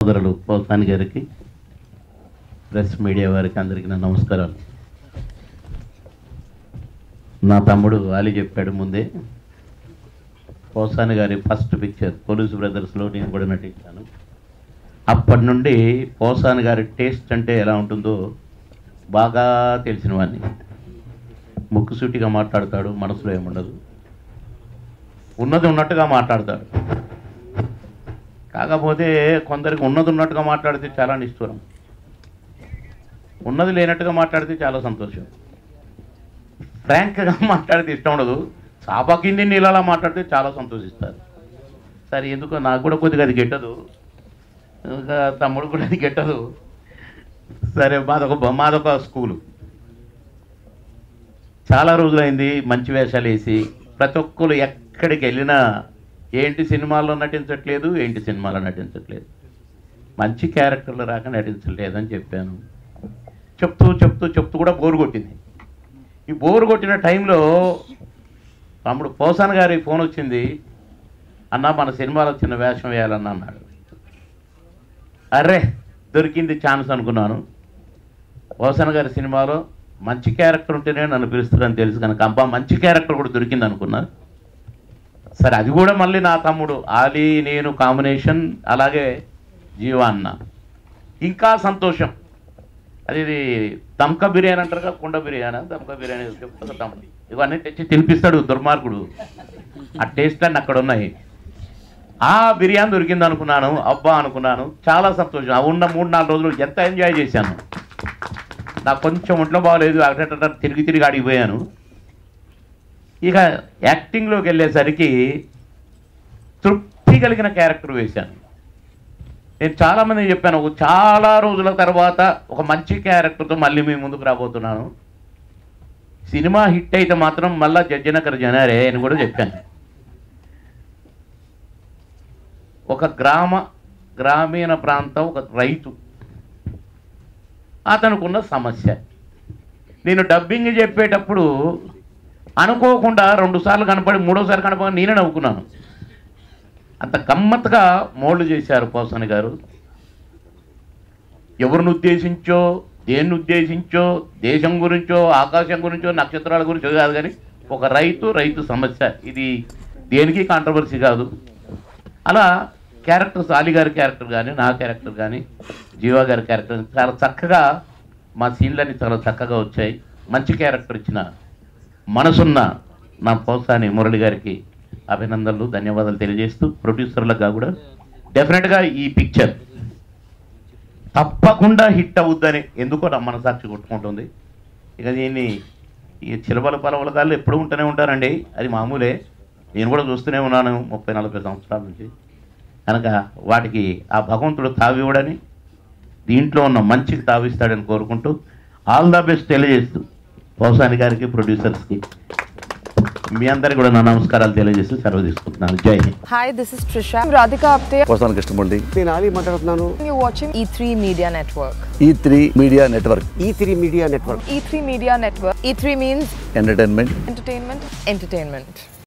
సోదరులు పోసాని గారికి press media వారికి అందరికీ నా నమస్కారాలు నా తమ్ముడు అలీ చెప్పాడు ముందే పోసాని గారి ఫస్ట్ పిక్చర్ పోలీసు బ్రదర్స్లో నేను కూడా నటించాను అప్పటి నుండి పోసాని గారి టేస్ట్ అంటే ఎలా ఉంటుందో బాగా తెలిసిన వాడిని ముక్కుసూటిగా మాట్లాడతాడు మనసులో ఏముండదు ఉన్నది ఉన్నట్టుగా మాట్లాడతాడు కాకపోతే కొందరికి ఉన్నది ఉన్నట్టుగా మాట్లాడితే చాలా నిష్ఠూరం ఉన్నది లేనట్టుగా మాట్లాడితే చాలా సంతోషం ఫ్రాంక్గా మాట్లాడితే ఇష్టం ఉండదు చాప కింది నీళ్ళలా మాట్లాడితే చాలా సంతోషిస్తారు సరే ఎందుకో నాకు కూడా కొద్దిగా అది గిట్టదు ఇంకా తమ్ముడు కూడా అది గిట్టదు సరే మాదొక బొ- మాదొక స్కూలు చాలా రోజులైంది మంచి వేషాలు వేసి ప్రతి ఒక్కరు ఎక్కడికి వెళ్ళినా ఏంటి సినిమాల్లో నటించట్లేదు ఏంటి సినిమాలో నటించట్లేదు మంచి క్యారెక్టర్లు రాక నటించలేదని చెప్పాను చెప్తూ చెప్తూ చెప్తూ కూడా బోరు కొట్టింది ఈ బోరు కొట్టిన టైంలో తమ్ముడు పోసాన్ గారి ఫోన్ వచ్చింది అన్న మన సినిమాలో చిన్న వేషం వేయాలన్న అన్నాడు అర్రే దొరికింది ఛాన్స్ అనుకున్నాను పోసాన్ గారి సినిమాలో మంచి క్యారెక్టర్ ఉంటేనే నన్ను పిలుస్తారని తెలుసు కనుక అబ్బా మంచి క్యారెక్టర్ కూడా దొరికింది అనుకున్నా సరే అది కూడా మళ్ళీ నా తమ్ముడు ఆలీ నేను కాంబినేషన్ అలాగే జీవా అన్న ఇంకా సంతోషం అది ఇది దమ్కా బిర్యానీ అంటారు కదా కుండ బిర్యానీ దమ్కా బిర్యానీ చెప్తా తమ్ముడు ఇవన్నీ తెచ్చి తినిపిస్తాడు దుర్మార్గుడు ఆ టేస్ట్ అన్నీ అక్కడ ఉన్నాయి ఆ బిర్యానీ దొరికింది అనుకున్నాను అబ్బా అనుకున్నాను చాలా సంతోషం ఆ ఉన్న మూడు నాలుగు రోజులు ఎంత ఎంజాయ్ చేశాను నాకు కొంచెం ఒంట్లో బాగలేదు అక్కడ తిరిగి తిరిగి ఆడిపోయాను ఇక యాక్టింగ్లోకి వెళ్ళేసరికి తృప్తి కలిగిన క్యారెక్టర్ వేశాను నేను చాలామంది చెప్పాను ఒక చాలా రోజుల తర్వాత ఒక మంచి క్యారెక్టర్తో మళ్ళీ మీ ముందుకు రాబోతున్నాను సినిమా హిట్ అయితే మాత్రం మళ్ళా జడ్జనకర్ జనారే అని కూడా చెప్పాను ఒక గ్రామ గ్రామీణ ప్రాంతం ఒక రైతు అతనుకున్న సమస్య నేను డబ్బింగ్ చెప్పేటప్పుడు అనుకోకుండా రెండుసార్లు కనపడి మూడోసారి కనపడి నేనే నవ్వుకున్నాను అంత గమ్మత్తుగా మోల్డ్ చేశారు పోసని గారు ఎవరిని ఉద్దేశించో దేన్ని ఉద్దేశించో దేశం గురించో ఆకాశం గురించో నక్షత్రాల గురించో కాదు కానీ ఒక రైతు రైతు సమస్య ఇది దేనికి కాంట్రవర్సీ కాదు అలా క్యారెక్టర్స్ అలీ గారి క్యారెక్టర్ కానీ నా క్యారెక్టర్ కానీ జీవా గారి క్యారెక్టర్ చాలా చక్కగా మా సీన్లన్నీ చాలా చక్కగా వచ్చాయి మంచి క్యారెక్టర్ ఇచ్చిన మనసున్న నా పోసాని మురళి గారికి అభినందనలు ధన్యవాదాలు తెలియజేస్తూ ప్రొడ్యూసర్లుగా కూడా డెఫినెట్గా ఈ పిక్చర్ తప్పకుండా హిట్ అవుద్దని ఎందుకో నా మనసాక్షి కొట్టుకుంటుంది ఇక దీన్ని ఈ చిలబల పలవలకాళ్ళు ఎప్పుడు ఉంటూనే ఉంటారండి అది మామూలే నేను కూడా చూస్తూనే ఉన్నాను ముప్పై నలభై సంవత్సరాల నుంచి కనుక వాటికి ఆ భగవంతుడు తావివ్వడని దీంట్లో ఉన్న మంచికి తావిస్తాడని కోరుకుంటూ ఆల్ ద బెస్ట్ తెలియజేస్తూ పోసాని గారికి ప్రొడ్యూసర్స్కి మీ అందరికి కూడా నా నమస్కారాలు తెలియజేస్తూ సెలవు తీసుకుంటున్నాను జై Hind Hi, this is Trisha. I'm Radhika Apte. వస్తాను కృష్ణమూర్తి నేను ఆలీ మాట్లాడుతున్నాను You're watching E3 Media Network. E three media network E three media network E3 Media Network. E3 means entertainment entertainment, entertainment.